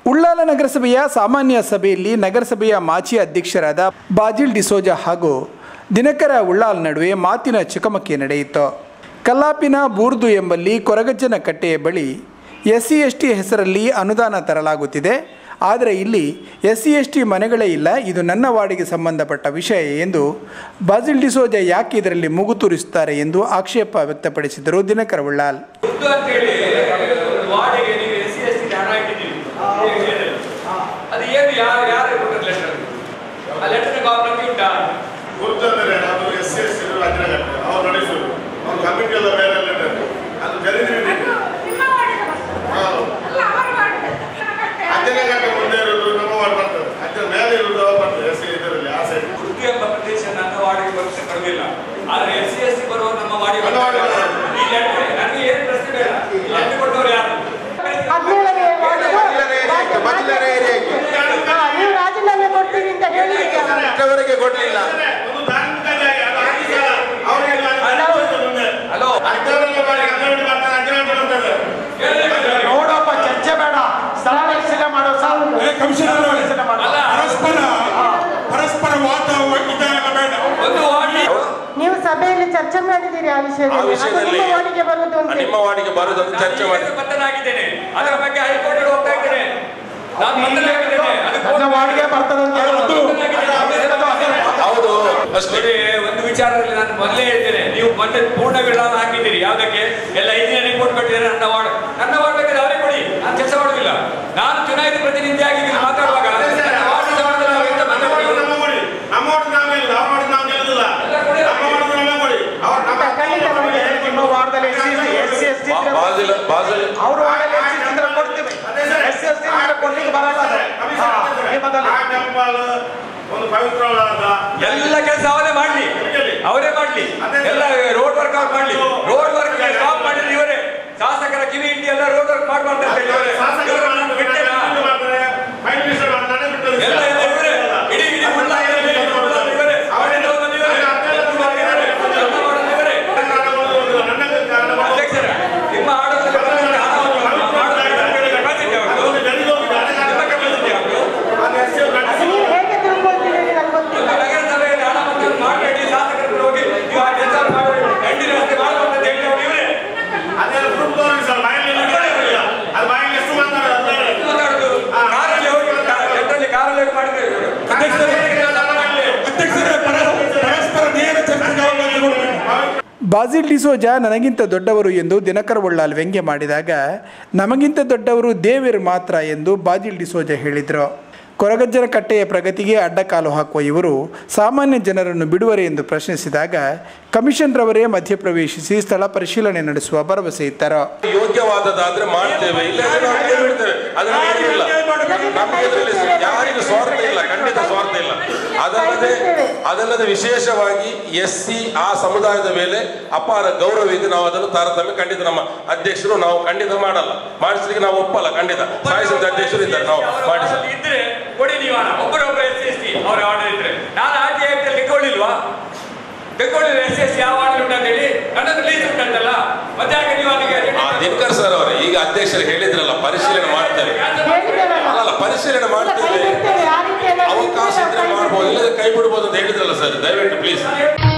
ಉಳ್ಳಾಲ ನಗರಸಭೆಯ ಸಾಮಾನ್ಯ ಸಭೆಯಲ್ಲಿ ನಗರಸಭೆಯ ಮಾಜಿ ಅಧ್ಯಕ್ಷರಾದ ಬಾಜಿಲ್ ಡಿಸೋಜಾ ಹಾಗೂ ದಿನಕರ ಉಳ್ಳಾಲ್ ನಡುವೆ ಮಾತಿನ ಚಕಮಕಿ ನಡೆಯಿತು ಕಲ್ಲಾಪಿನ ಬೂರ್ದು ಎಂಬಲ್ಲಿ ಕೊರಗಜ್ಜನ ಕಟ್ಟೆಯ ಬಳಿ ಎಸ್ ಸಿ ಎಸ್ ಟಿ ಹೆಸರಲ್ಲಿ ಅನುದಾನ ತರಲಾಗುತ್ತಿದೆ ಆದರೆ ಇಲ್ಲಿ ಎಸ್ ಸಿ ಎಸ್ ಟಿ ಮನೆಗಳೇ ಇಲ್ಲ ಇದು ನನ್ನ ವಾರ್ಡಿಗೆ ಸಂಬಂಧಪಟ್ಟ ವಿಷಯ ಎಂದು ಬಾಜಿಲ್ ಡಿಸೋಜಾ ಯಾಕೆ ಇದರಲ್ಲಿ ಮೂಗು ತೂರಿಸುತ್ತಾರೆ ಎಂದು ಆಕ್ಷೇಪ ವ್ಯಕ್ತಪಡಿಸಿದರು ದಿನಕರ ಉಳ್ಳಾಲ್ ದುಡ್ಡು ಅಂತೇಳಿ ಒಂದು ವಾರ್ಡಿಗೆ ನೀವು ಎಸ್ ಸಿ ಎಸ್ ಟಿ ಹಣ ಇಟ್ಟಿದ್ದೀವಿ ಅದು ಏನು ಯಾರು ಯಾರು ಕೊಟ್ಟದ್ದು ಲೆಟರ್ ಆ ಲೆಟರ್ ನಮಗೆ ಉಂಟಾ ಗುರುತಂದ್ರೆ ಅದು ಎಸ್ ಸಿ ಎಸ್ ರಾಜ್ಯಗಟ್ಟೆ ಅವ್ರು ನಡೆಸೋದು ಅವ್ರ ಕಮಿಟಿ ಎಲ್ಲ ಬೇರೆ ಎಲ್ಲ ಇದೆ. ಅದು ಖರೀದಿ ಹತ್ತನೇ ಗಂಟೆ ಮುಂದೆ ಇರೋದು ನಮ್ಮ ವಾರ್ಡ್ ಬರ್ತದೆ ಹತ್ತಿರ ಮೇಲೆ ಇರೋದು ಅವ್ರು ಬರ್ತದೆ ಎಸ್ ಸಿ ಇದರಲ್ಲಿ ಆ ಸೈಡ್ ಉಡುಪಿ ಎಂಬ ಪ್ರದೇಶ ನನ್ನ ವಾರ್ಡಿಗೆ ಬರುತ್ತೆ ಕಡಿಮೆಯಿಲ್ಲ ಆದರೆ ಎಸ್ ಸಿ ಎಸ್ ಟಿ ಬರುವವರು ನಮ್ಮ ವಾರ್ಡಿಗೆ ನಮ್ಮ ವಾರ್ಡಿಗೆ ಬರ್ತಾರೆ. ಈ ಲೆಟರ್ ನನಗೆ ಏನು ಪ್ರಶ್ನೆ ಬೇಡ ಈ ಲೆಟರ್ ಕೊಟ್ಟವರು ಯಾರು ಹದಿನೇಳನೇ ವಾರ್ಡು ರಾಜ್ಯ- ಮೊದಲನೇ ಏರಿಯಾಕ್ಕೆ ಹಾ, ನೀವು ರಾಜೀನಾಮೆ ಕೊಡ್ತೀರಿ ಅಂತ ಹೇಳಿದ್ದೀರಿ ಅವಾಗ. ಇಷ್ಟವರೆಗೆ ಕೊಡ್ಲಿಲ್ಲ ಒಂದು ಧಾರ್ಮಿಕ ಜಾಗ ಅದು ಆಗಿ ಸಲ ಅವ್ರಿಗೆ ಅನುಭವಿಸ್ತದೆ ಮುಂದೆ ಹಲೋ ಹದಿನೇಳನೇ ಬಾರಿ ಹದಿನೇಳು ಬರ್ತಾರೆ ಹದಿನೇಳು ಬರ್ತದೆ ನೋಡಪ್ಪ ಚರ್ಚೆ ಬೇಡ ಸ್ಥಳ ಪರಿಶೀಲನೆ ಮಾಡೋ ಸಾಕು ಕಮಿಷನರ್ ಅವರೇ, ಮಾಡೋ ಅಲ್ಲ ಪರಸ್ಪರ ಪರಸ್ಪರ ವಾದ ಇದೆಲ್ಲ ಬೇಡ ಒಂದು ವಾರ್ಡ್ ನೀವು ಸಭೆಯಲ್ಲಿ ಚರ್ಚೆ ಮಾಡಿದ್ದೀರಿ ಆ ಆ ವಿಷಯದಲ್ಲಿ ಅದು ವಿಷಯದಲ್ಲಿ ನಿಮ್ಮ ವಾರ್ಡಿಗೆ ಬರುವುದು ಅಂತ ನಿಮ್ಮ ವಾರ್ಡಿಗೆ ಬರುವುದಂತ ಚರ್ಚೆ ಮಾಡಿ ಬದ್ಧನಾಗಿದ್ದೇನೆ ಅದರ ಬಗ್ಗೆ ಹೈಕೋರ್ಟ್ ಹೋಗ್ತಾ ಇದ್ದೇನೆ ನಾನು ಬದ್ಧನಾಗಿದ್ದೇನೆ ಅದಕ್ಕೆ ನನ್ನ ವಾರ್ಡ್ಗೆ ಬರ್ತದೆ ಅಂತ ಹೇಳೋದು ಹೌದು ಅಷ್ಟೇ ನೋಡಿ ಒಂದು ವಿಚಾರದಲ್ಲಿ ನಾನು ಮೊದಲೇ ಹೇಳ್ತೇನೆ ನೀವು ಮೊನ್ನೆ ಪೂರ್ಣ ವಿರಾಮ ಹಾಕಿದ್ದೀರಿ ಯಾವುದಕ್ಕೆ ಎಲ್ಲ ಇಂಜಿನಿಯರ್ ರಿಪೋರ್ಟ್ ಕೊಟ್ಟಿದ್ದಾರೆ ನನ್ನ ವಾರ್ಡ್ ನನ್ನ ವಾರ್ಡ್ ಬೇಕಾದ್ರೆ ಅವರೇ ಕೊಡಿ ನಾನು ಕೆಲಸ ಮಾಡುದಿಲ್ಲ ನಾನು ಚುನಾಯಿತ ಪ್ರತಿನಿಧಿ ಆಗಿದ್ದೀನಿ ಮಾತಾಡುವಾಗ ನನ್ನ ವಾರ್ಡ್ ಸಂಬಂಧದಲ್ಲಿ ನಾವು ಎಂತ ಮಾತಾಡ್ತೀವಿ? ನಮ್ಮ ಕೊಡಿ ನಮ್ಮ ವಾರ್ಡ್ ನಾವೇ ಇಲ್ಲ ಅವ್ರ ವಾರ್ಡ್ ನಾವು ಗೆಲ್ಲುದಿಲ್ಲ ನಮ್ಮ ವಾರ್ಡ್ ನಮಗೆ ಕೊಡಿ ಅವ್ರು ನಮ್ಮ ಖಂಡಿತ ಮಾಡಿ. ನಿಮ್ಮ ವಾರ್ಡಲ್ಲಿ S C S C S T ಬಾ- ಬಾಜಿಲ್ ಬಾಜಿಲ್ ಅವ್ರ ವಾರ್ಡಲ್ಲಿ ಎಸ್ ಸಿ ಇದ್ರೆ ಕೊಡ್ತೀವಿ ಎಸ್ ಸಿ ಎಸ್ ಟಿ ಇದ್ರೆ ಕೊಡ್ಲಿಕ್ಕೆ ಬರಲ್ಲ ಅದು. ಹಾ, ನಿಮ್ಮದಲ್ಲಿ ಆ ಟೆಂಪಲ್ ಒಂದು ಪವಿತ್ರವಾದ ಎಲ್ಲ ಕೆಲಸ ಅವರೇ ಮಾಡ್ಲಿ ಅವರೇ ಮಾಡ್ಲಿ ಎಲ್ಲ ರೋಡ್ ವರ್ಕ್ ಅವ್ರು ಮಾಡ್ಲಿ ರೋಡ್ ವರ್ಕ್ ಸ್ಟಾಪ್ ಮಾಡಿದ್ರೆ ಇವರೇ ಶಾಸಕರ ಕಿವಿ ಹಿಂಡಿ ಎಲ್ಲ ರೋಡ್ ವರ್ಕ್ ಮಾಡ್ಬಾರ್ದು ಅಂತ ಹೇಳಿ ಇವರೇ. ಇವ್ರನ್ನ ನಾನು ಬಿಟ್ಟೆನಾ? ಎಲ್ಲ ಎಲ್ಲ ಇವರೇ ಇಡೀ ಇಡೀ ಉಳ್ಳಾಲದಲ್ಲಿ ಉಳ್ಳಾಲ ಇವರೇ ಅವರಿಂದ ಒಂದು ಇವರೇ ಎಲ್ಲ ಮಾಡೋದು ಇವರೇ ಅಧ್ಯಕ್ಷರೇ ನಿಮ್ಮ ಆಡಳಿತದಲ್ಲಿ ಬರ್ತಕ್ಕಂಥ ಹಣವನ್ನು ಮಾಡೋದಕ್ಕೆ capacity ಯಾವುದು? ನಿಮ್ಮ capacity ಯಾವುದು? ಅದು ನೀವು ಹೇಗೆ ತಿಳ್ಕೊಳ್ತೀರಿ ನನಗೆ ಒಂದು ಗೊತ್ತಿಲ್ಲ ನಗರಸಭೆಯಲ್ಲಿ ಹಣ ಬಂದದ್ದು ಮಾಡಬೇಡಿ ಶಾಸಕರ ಹತ್ರ ಹೋಗಿ ನೀವು ಆ ಕೆಲಸ ಮಾಡಬೇಡಿ ಗಂಡಿ ವ್ಯವಸ್ಥೆ ಮಾಡಬಾರ್ದು ಅಂತ ಹೇಳಿದವರು ಇವರೇ ಮಾತಾಡುದು ಕಾರಲ್ಲಿ ಹೋಗಿ ಜನರಲ್ಲಿ ಕಾರಲ್ಲಿ ಹೋಗಿ ಮಾಡಿದ್ರೆ ಇವರು ಅಧ್ಯಕ್ಷರೇ ಪರ- ಪರಸ್ಪರ ನೇರ ಚರ್ಚೆಗೆ ಅವಕಾಶ ಕೊಡಬೇಕು ಬಾಜಿಲ್ ಡಿಸೋಜಾ ನನಗಿಂತ ದೊಡ್ಡವರು ಎಂದು ದಿನಕರ ಉಳ್ಳಾಲ್ ವ್ಯಂಗ್ಯ ಮಾಡಿದಾಗ ನಮಗಿಂತ ದೊಡ್ಡವರು ದೇವೇರು ಮಾತ್ರ ಎಂದು ಬಾಜಿಲ್ ಡಿಸೋಜಾ ಹೇಳಿದರು ಕೊರಗಜ್ಜನ ಕಟ್ಟೆಯ ಪ್ರಗತಿಗೆ ಅಡ್ಡಕಾಲು ಹಾಕುವ ಇವರು ಸಾಮಾನ್ಯ ಜನರನ್ನು ಬಿಡುವರೆ ಎಂದು ಪ್ರಶ್ನಿಸಿದಾಗ ಕಮಿಷನ್ ರವರೇ ಮಧ್ಯಪ್ರವೇಶಿಸಿ ಸ್ಥಳ ಪರಿಶೀಲನೆ ನಡೆಸುವ ಭರವಸೆ ಇತ್ತರು ಯೋಗ್ಯವಾದದ್ದಾದ್ರೆ ಮಾಡ್ತೇವೆ ಇಲ್ಲ ಅಂದ್ರೆ ನಾವು ಕೈ ಬಿಡ್ತೇವೆ ಅದನ್ನ ಏನಿಲ್ಲ ನಮಗೆ ಅದರಲ್ಲಿ ಯಾರಿಗೂ ಸ್ವಾರ್ಥ ಇಲ್ಲ ಖಂಡಿತ ಸ್ವಾರ್ಥ ಇಲ್ಲ ಅದಲ್ಲದೆ ಅದಲ್ಲದೆ ವಿಶೇಷವಾಗಿ ಎಸ್ ಸಿ ಆ ಸಮುದಾಯದ ಮೇಲೆ ಅಪಾರ ಗೌರವ ಇದೆ ನಾವು ಅದನ್ನು ತಾರತಮ್ಯ ಖಂಡಿತ ನಮ್ಮ ಅಧ್ಯಕ್ಷರು ನಾವು ಖಂಡಿತ ಮಾಡಲ್ಲ ಮಾಡಿಸ್ಲಿಕ್ಕೆ ನಾವು ಒಪ್ಪಲ್ಲ ಖಂಡಿತ ಸಾಯಿಸಿದ ಅಧ್ಯಕ್ಷರು ಇದ್ದಾರೆ ನಾವು ಮಾಡಿಸಲ್ಲ ಇದ್ರೆ ಕೊಡಿ ನೀವು ಹಣ ಒಬ್ಬರೊಬ್ಬರು ಎಸ್ ಎಸ್ ಟಿ ಅವರ ಆರ್ಡರ್ ಇದ್ರೆ ನಾನು ಆರ್ ಟಿ ಆಕ್ಟಲ್ಲಿ ಲೆಕ್ಕೊಳ್ಳಿಲ್ವಾ ಲೆಕ್ಕೊಳ್ಳಿಲ್ಲ ಎಸ್ ಎಸ್ ಯಾವ ಆರ್ಡರ್ ಉಂಟು ಅಂತ ಹೇಳಿ ನನ್ನದು ಲೀಸ್ ಉಂಟಲ್ಲ ಮತ್ತೆ ಯಾಕೆ ನೀವು ಅದಕ್ಕೆ ಆ ದಿನಕರ್ ಸರ್ ಅವರೇ ಈಗ ಅಧ್ಯಕ್ಷರು ಹೇಳಿದ್ರಲ್ಲ ಪರಿಶೀಲನೆ ಮಾಡ್ತೇವೆ ಹೇಳಿದ್ದೇವಲ್ಲ ಅಲ್ಲಲ್ಲ ಪರಿಶೀಲನೆ ಇಲ್ಲ, ಕೈ ಮಾಡ್ತೇವೆ ಬಿಡ್ತೇವೆ ಆ ರೀತಿ ಏನಾದ್ರು ಅವಕಾಶ ಇದ್ರೆ ಮಾಡ್ಬೋದು ಇಲ್ಲದೆ ಕೈ ಬಿಡ್ಬೋದು ಅಂತ ಹೇಳಿದ್ರಲ್ಲ ಸರ್ ದಯವಿಟ್ಟು ಪ್ಲೀಸ್